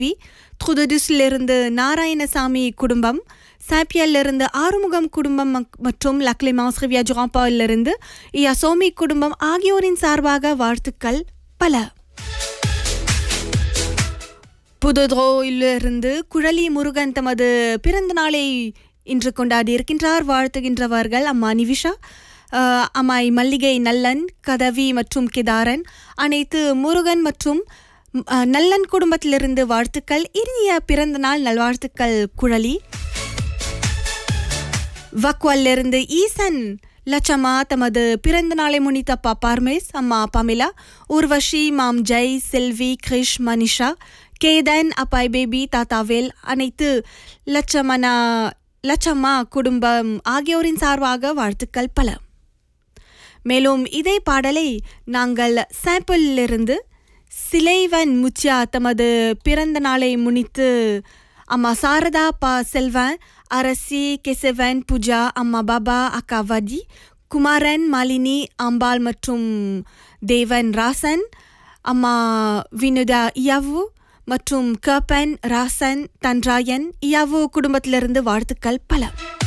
த்ருதடிஸிலிருந்து நாராயணசாமி குடும்பம் சாப்பியல்லிருந்து ஆறுமுகம் குடும்பம் மக்- மற்றும் லக்லி மாஸ்ரிவியா ஜுகாப்பாவிலிருந்து இயசோமி குடும்பம் ஆகியோரின் சார்பாக வாழ்த்துக்கள் பல புதுதோயிலிருந்து குழலி முருகன் தமது பிறந்த நாளை இன்று கொண்டாடி இருக்கின்றார் வாழ்த்துகின்றவர்கள் அம்மா நிவிஷா அஹ், அம்மாய் மல்லிகை நல்லன் கதவி மற்றும் கிதாரன் அனைத்து முருகன் மற்றும் ம், அஹ், நல்லன் குடும்பத்திலிருந்து வாழ்த்துக்கள் இனிய பிறந்த நாள் நல்வாழ்த்துக்கள் குழலி வக்வாலிருந்து ஈசன் லட்சமா தமது பிறந்த நாளை முன்னித்த அப்பா பார்மேஸ் அம்மா பமிலா ஊர்வஷி மாம் ஜெய் செல்வி கிரிஷ் மனிஷா கேதன் அப்பாய் பேபி தாத்தாவேல் அனைத்து லட்சமனா லட்சம்மா குடும்பம் ஆகியோரின் சார்பாக வாழ்த்துக்கள் பல மேலும் இதே பாடலை நாங்கள் சாம்பிளிலிருந்து சிலைவன் முச்சியா தமது பிறந்த நாளை முன்னிட்டு அம்மா சாரதா பா செல்வன் அரசி கெசவன் பூஜா அம்மா பாபா அக்கா வதி குமாரன் மாலினி அம்பாள் மற்றும் தேவன் ராசன் அம்மா வினுதா இயாவு மற்றும் கப்பன் ராசன் தன்ராயன் இயாவு குடும்பத்திலிருந்து வாழ்த்துக்கள் பல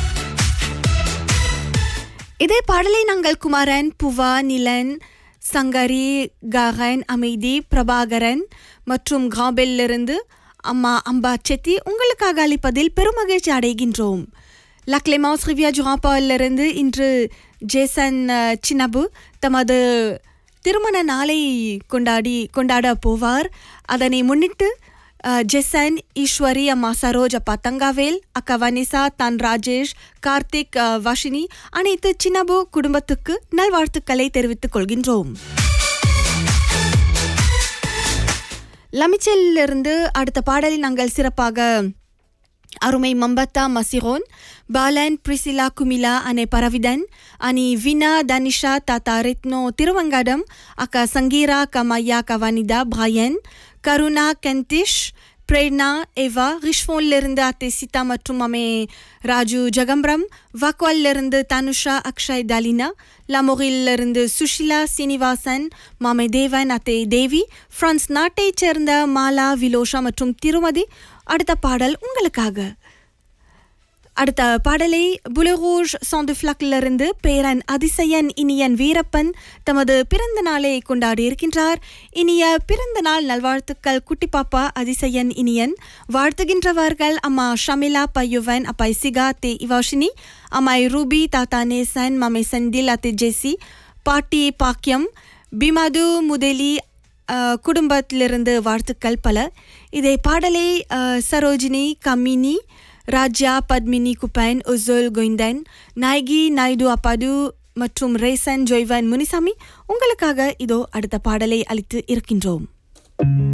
இதே பாடலை நாங்கள் குமாரன் புவா நிலன் சங்கரி ககன் அமைதி பிரபாகரன் மற்றும் கிராபெல்லிருந்து அம்மா அம்பா செத்தி உங்களுக்காக அளிப்பதில் பெருமகிழ்ச்சி அடைகின்றோம் லக்லெமாஸ் ரிவியா ஜுஹாப்பாவிலிருந்து இன்று ஜேசன் அஹ், சின்னபு தமது திருமண நாளை கொண்டாடி கொண்டாட போவார் அதனை முன்னிட்டு அஹ், ஜெசன் ஈஸ்வரி அம்மா சரோஜ் அப்பா தங்காவேல் அக்கா வனிசா தான் ராஜேஷ் கார்த்திக் அஹ், வஷினி அனைத்து சின்னபு குடும்பத்துக்கு நல்வாழ்த்துக்களை தெரிவித்துக் கொள்கின்றோம் லமிச்சலிலிருந்து அடுத்த பாடலில் நாங்கள் சிறப்பாக அருமை மம்பத்தா மசிரோன் பாலன் பிரிசிலா குமிலா அனே பரவிதன் அனி வினா தனிஷா தாத்தா ரித்னோ திருவங்காடம் அக்கா சங்கீரா கமையா கவானிதா பிராயன் கருணா கந்திஷ் பிரேர்னா ஏவா ரிஷ்வோன்லிருந்து அத்தை சீதா மற்றும் அமே ராஜு ஜகம்பரம் வாக்வாலிருந்து தனுஷா அக்ஷய் தாலினா லமோரிலிருந்து சுஷிலா சீனிவாசன் மாமே தேவன் அத்தை தேவி பிரான்ஸ் நாட்டைச் சேர்ந்த மாலா விலோஷா மற்றும் திருமதி அடுத்த பாடல் உங்களுக்காக அடுத்த பாடலை புலரூஷ் சாந்துஃப்ளக்கிலிருந்து பேரன் அதிசயன் இனியன் வீரப்பன் தமது பிறந்த நாளை கொண்டாடி இருக்கின்றார் இனிய பிறந்த நாள் நல்வாழ்த்துக்கள் குட்டி பாப்பா அதிசயன் இனியன் வாழ்த்துகின்றவர்கள் அம்மா ஷமிலா பையுவன் அப்பாய் சிகா தே இவாஷினி அம்மாய் ரூபி தாத்தா நேசன் மாமை செந்தில் அத்தை ஜெசி பாட்டி பாக்கியம் பிமது முதலி அஹ், குடும்பத்திலிருந்து வாழ்த்துக்கள் பல இதை பாடலை அஹ், சரோஜினி கமினி ராஜா பத்மினி குப்பன் உசுல் கோவிந்தன் நாயகி நாயுடு அப்பாடு மற்றும் ரேசன் ஜொய்வன் முனிசாமி உங்களுக்காக இதோ அடுத்த பாடலை அளித்து இருக்கின்றோம்